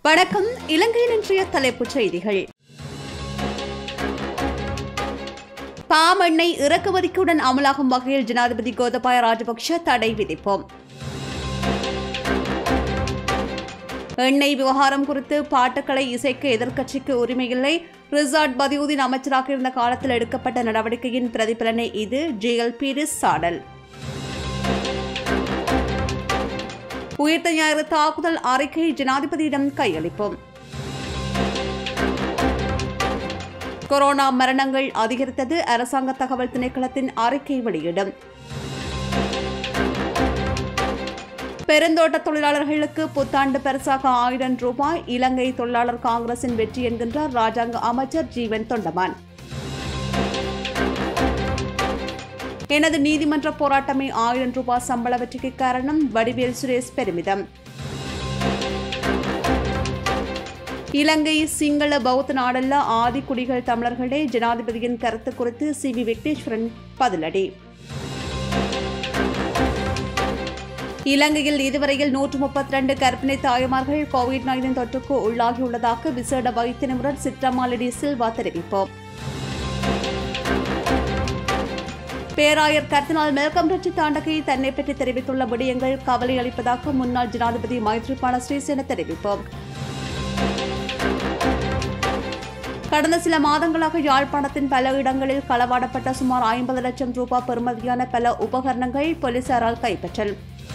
வணக்கம் இலங்கையின் இன்றைய தலைப்புச் செய்திகள் பாம் எண்ணெய் இறக்குமதிக்குடன் அமலாகும் வகையில் ஜனாதிபதி கோதபாய ராஜபக்ஷ தடை விதிப்போம் எண்ணெய் விவகாரம் குறித்து பாட்டுக்களை இசைக்க எதிர்க்கட்சிக்கு உரிமையில்லை ரிசார்ட் பதியுதீன் அமைச்சராக இருந்த காலத்தில் எடுக்கப்பட்ட நடவடிக்கையின் பிரதிபலனை இது ஜிஎல் பீரிஸ் சாடல் உயிர்த்த ஞாயிறு தாக்குதல் அறிக்கை ஜனாதிபதியிடம் கையளிப்போம் கொரோனா மரணங்கள் அதிகரித்தது அரசாங்க தகவல் திணைக்களத்தின் அறிக்கை வெளியிடும் பெருந்தோட்ட தொழிலாளர்களுக்கு புத்தாண்டு பரிசாக ஆயிரம் ரூபாய் இலங்கை தொழிலாளர் காங்கிரசின் வெற்றி என்கின்றார் ராஜாங்க அமைச்சர் ஜீவன் தொண்டமான் எனது நீதிமன்ற போராட்டமே ஆயிரம் ரூபாய் சம்பள வெற்றிக்கு காரணம் வடிவேல் சுரேஷ் பெருமிதம் இலங்கை சிங்கள பௌத்த நாடல்ல ஆதி குடிகள் தமிழர்களே ஜனாதிபதியின் கருத்து குறித்து சி வி வெங்கடேஸ்வரன் பதிலடி இலங்கையில் இதுவரையில் நூற்று முப்பத்தி ரெண்டு கர்ப்பிணி தாய்மார்கள் கோவிட் நைன்டீன் தொற்றுக்கு உள்ளாகியுள்ளதாக விசேட வைத்திய நிபுணர் சித்ரமாலிடி சில்வா தெரிவிப்போம் பேராயர் கர்தினால் மெல்கம் ரட்சி தாண்டகை தன்னை பற்றி தெரிவித்துள்ள விடயங்கள் கவலை அளிப்பதாக முன்னாள் ஜனாதிபதி மைத்ரிபால ஸ்ரீசேன தெரிவிப்போம் கடந்த சில மாதங்களாக யாழ்ப்பாணத்தின் பல இடங்களில் களவாடப்பட்ட சுமார் ஐம்பது லட்சம் ரூபாய் பெறுமதியான பல உபகரணங்கள் போலீசாரால் கைப்பற்றல்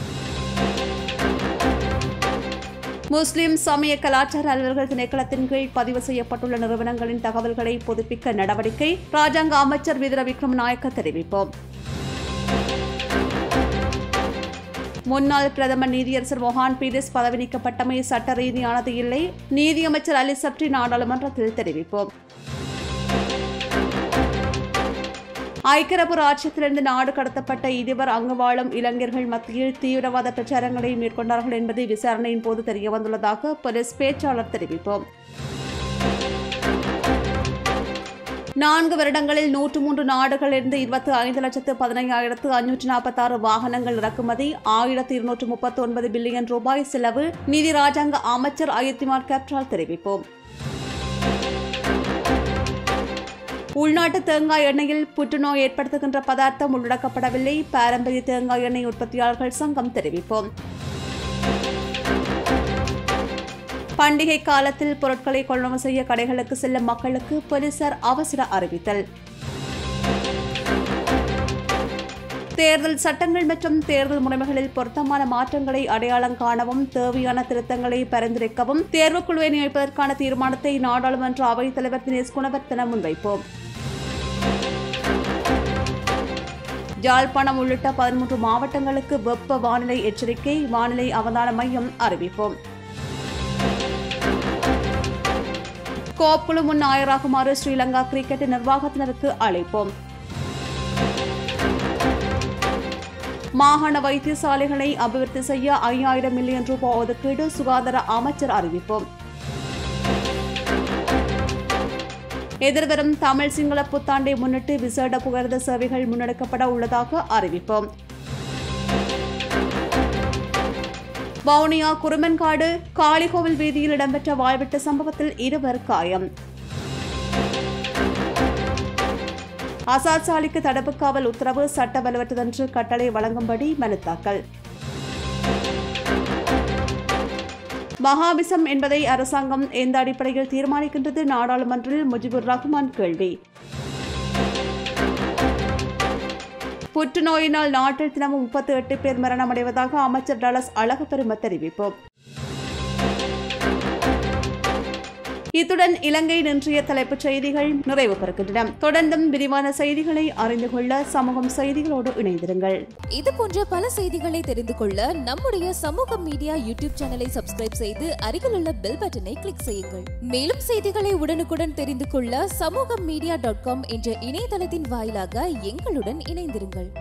முஸ்லிம் சமய கலாச்சார அலுவலர்கள் திணைக்களத்தின் கீழ் பதிவு செய்யப்பட்டுள்ள நிறுவனங்களின் தகவல்களை புதுப்பிக்க நடவடிக்கை ராஜாங்க அமைச்சர் விதிர விக்ரம் நாயக்க தெரிவிப்போம் முன்னாள் பிரதமர் நீதியரசர் மொஹான் பீரிஸ் பதவி நீக்கப்பட்டமை சட்ட ரீதியானது இல்லை நீதியமைச்சர் அலி சப்ரி நாடாளுமன்றத்தில் தெரிவிப்போம் ஐக்கியரபு ராஜ்யத்திலிருந்து நாடு கடத்தப்பட்ட இருவர் அங்கு வாழும் இளைஞர்கள் மத்தியில் தீவிரவாத பிரச்சாரங்களை மேற்கொண்டார்கள் என்பது விசாரணையின் போது தெரியவந்துள்ளதாக போலீஸ் பேச்சாளர் தெரிவிப்போம் நான்கு வருடங்களில் நூற்று மூன்று நாடுகளிலிருந்து இருபத்தி ஐந்து லட்சத்து பதினையாயிரத்து அஞ்சூற்று நாற்பத்தாறு வாகனங்கள் இறக்குமதி ஆயிரத்து இருநூற்று முப்பத்தி ஒன்பது பில்லியன் ரூபாய் செலவு நிதி ராஜாங்க அமைச்சர் அயத்திமார் கேப்டால் தெரிவிப்போம் உள்நாட்டு தேங்காய் எண்ணெயில் புற்றுநோய் ஏற்படுத்துகின்ற பதார்த்தம் உள்ளடக்கப்படவில்லை பாரம்பரிய தேங்காய் எண்ணெய் உற்பத்தியாளர்கள் சங்கம் தெரிவிப்போம் பண்டிகை காலத்தில் பொருட்களை கொள்வனவு செய்ய கடைகளுக்கு செல்லும் மக்களுக்கு போலீசார் அவசர அறிவித்தல் தேர்தல் சட்டங்கள் மற்றும் தேர்தல் முறைமைகளில் பொருத்தமான மாற்றங்களை அடையாளம் காணவும் தேவையான திருத்தங்களை பரிந்துரைக்கவும் தேர்வுக்குழுவை நியமிப்பதற்கான தீர்மானத்தை நாடாளுமன்ற அவைத் தலைவர் தினேஷ் குணவர்த்தன முன்வைப்போம் யாழ்ப்பாணம் உள்ளிட்ட பதிமூன்று மாவட்டங்களுக்கு வெப்ப வானிலை எச்சரிக்கை வானிலை அவதான மையம் அறிவிப்போம் கோப்புக்குழு முன் ஆயராகுமாறு ஸ்ரீலங்கா கிரிக்கெட் நிர்வாகத்தினருக்கு அழைப்போம் மாகாண வைத்தியசாலைகளை அபிவிருத்தி செய்ய ஐயாயிரம் மில்லியன் ரூபாய் ஒதுக்கீடு சுகாதார அமைச்சர் அறிவிப்போம் எதிர்வரும் தமிழ் சிங்கள புத்தாண்டை முன்னிட்டு விசேட புகழ்ந்த சேவைகள் முன்னெடுக்கப்பட உள்ளதாக அறிவிப்போம் வவுனியா குருமன்காடு காளிகோவில் வீதியில் இடம்பெற்ற வாழ்விட்ட சம்பவத்தில் இருவர் காயம் அசாத் சாலிக்கு தடுப்பு காவல் உத்தரவு சட்ட பலவற்றதென்று கட்டளை வழங்கும்படி மனு தாக்கல் மகாபிசம் என்பதை அரசாங்கம் எந்த அடிப்படையில் தீர்மானிக்கின்றது நாடாளுமன்றில் முஜிபுர் ரஹ்மான் கேள்வி புற்றுநோயினால் நாட்டில் தினமும் முப்பத்தி எட்டு பேர் மரணமடைவதாக அமைச்சர் டலஸ் அழகப்பெரும தெரிவிப்போம் இத்துடன் இலங்கையின் இன்றைய தலைப்புச் செய்திகள் நிறைவு பெறுகின்றன தொடர்ந்தும் விரிவான செய்திகளை அறிந்து கொள்ள சமூகம் செய்திகளோடு இணைந்திருங்கள் இது போன்ற பல செய்திகளை தெரிந்து கொள்ள நம்முடைய சமூக மீடியா யூடியூப் சேனலை சப்ஸ்கிரைப் செய்து அருகில் உள்ள பெல் பட்டனை கிளிக் செய்யுங்கள் மேலும் செய்திகளை உடனுக்குடன் தெரிந்து கொள்ள சமூக மீடியா டாட் காம் என்ற இணையதளத்தின் வாயிலாக எங்களுடன் இணைந்திருங்கள்